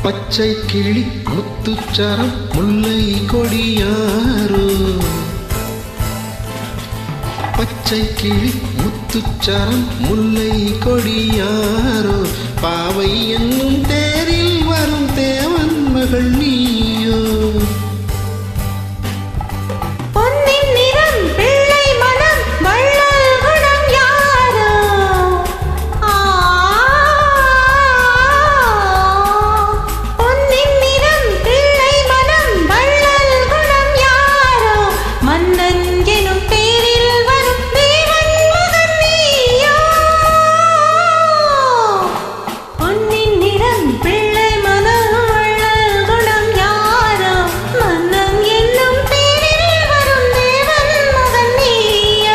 பச்சை கிளி முத்துச்சரம் முல்லை கொடியாரோ பச்சை கிளி முத்துச்சரம் முல்லை கொடியாரோ பாவை என்னும் தேரில் வரும் தேவன் மகள் நீயோ பொன்னின் நிறம் பிள்ளை மனம் வள்ளல் குணம் யாரோ ஆ பொன்னின் நிறம் பிள்ளை மனம் வள்ளல் குணம் யாரோ மன்னன் எனும் பேரில் வரும் தேவன் மகன் நீயோ பொன்னின் நிறம் பிள்ளை மனம் வள்ளல் குணம் யாரோ மன்னன் என்னும் பேரில் வரும் தேவன் மகன் நீயோ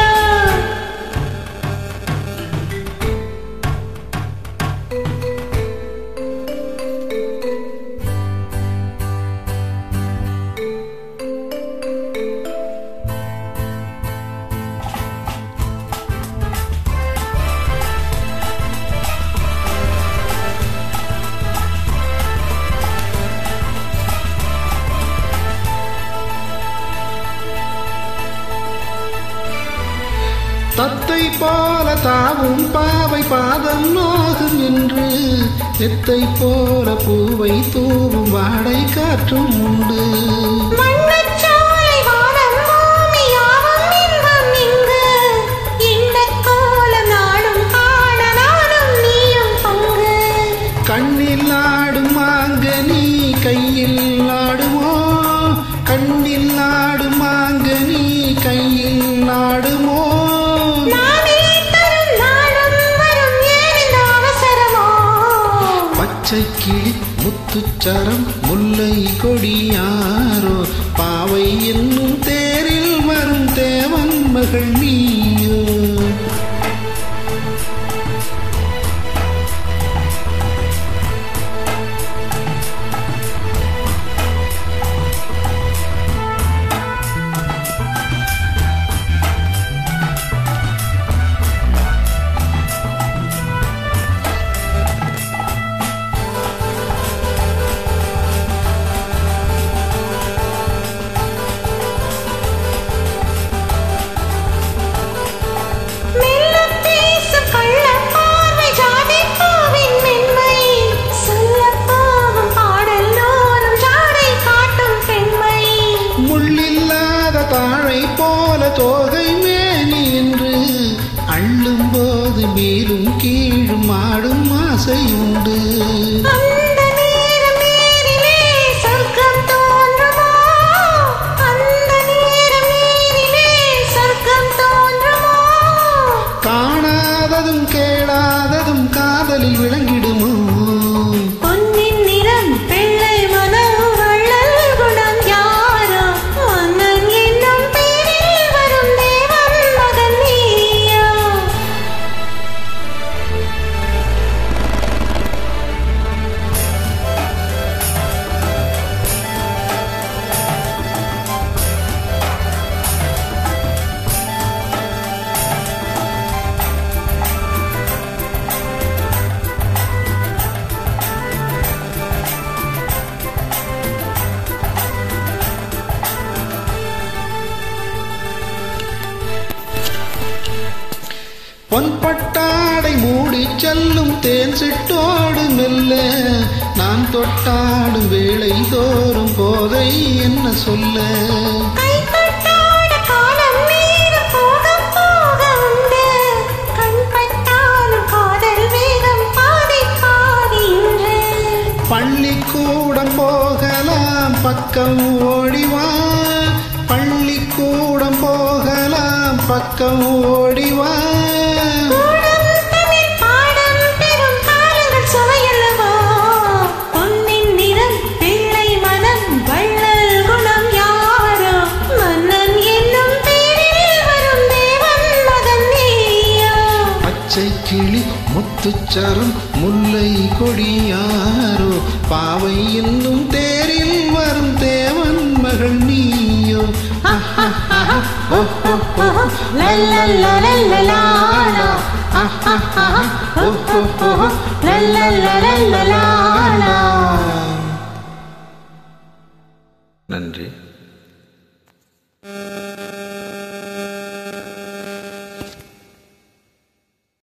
தத்தை போல தாவும் பாவை பாதம் நோகும் என்று எத்தை போல பூவை தூவும் வாடை காற்றும் உண்டு மண்ணச்சாலை வானம் பூமி யாவும் இன்பம் இங்கு இன்பக் கோலம் நாடும் காண நானும் நீயும் பங்கு கண்ணில் ஆடும் மாங்கனி கையில் ஆடுமோ கண்ணில் ஆடும் மாங்கனி கையில் ஆடுமோ நானே தரும் நாளும் வரும் ஏன் இந்த அவசரமோ பச்சை கிளி முத்துச்சரம் முல்லை கொடியாரோ பாவை என்னும் தேரில் வரும் தேவன் மகள் நீயோ மெல்லப் பேசும் கள்ளப் பார்வை ஜாதிப் பூவின் மென்மை. சொல்லப் போகும் பாடலோரும் ஜாடை காட்டும் பெண்மை. முள்ளில்லாத தாழை போல தோகை மேனி என்று அள்ளும் போது மேலும் கீழும் ஆடும் ஆசை உண்டு அந்த நேரம் நேரிலே சொர்க்கம் தோன்றுமோ? அந்த நேரம் நேரிலே சொர்க்கம் தோன்றுமோ? காணாததும் கேளாததும் காதலில் விளங்கிடுமோ பொன்னின் நிறம் பிள்ளை மனம் வள்ளல் குணம் யாரோ மன்னன் என்னும் பேரில் வரும் தேவன் மகன் நீயோ பொன்பட்டாடை மூடி செல்லும் தேன் சிட்டோடு மெல்ல நான் தொட்டாடும் வேளை தோறும் போதை என்ன சொல்ல கை கட்டாட காலம் நேரம் போக போக உண்டு கண் பட்டாலும் காதல் வேகம் பாதி பாதி இன்று பள்ளிக்கூடம் போகலாம் பக்கம் ஓடிவா பள்ளிக்கூடம் போகலாம் பக்கம் ஓடிவா கூடம் தமிழ் பாடம் பெறும் காலங்கள் சுவையல்லவோ பொன்னின் நிறம் பிள்ளை மனம் வள்ளல் குணம் யாரோ மன்னன் என்னும் பேரில் வரும் தேவன் மகன் நீயோ பச்சை கிளி முத்துச்சரம் முல்லை கொடியாரோ பாவை என்னும் தேரில் வரும் தேவன் மகள் நீயோ ஓ, ஓ, ஓ, லல்லல்லலல்லலாலா. ஓ, ஓ, ஓ, லல்லல்லலல்லலாலா.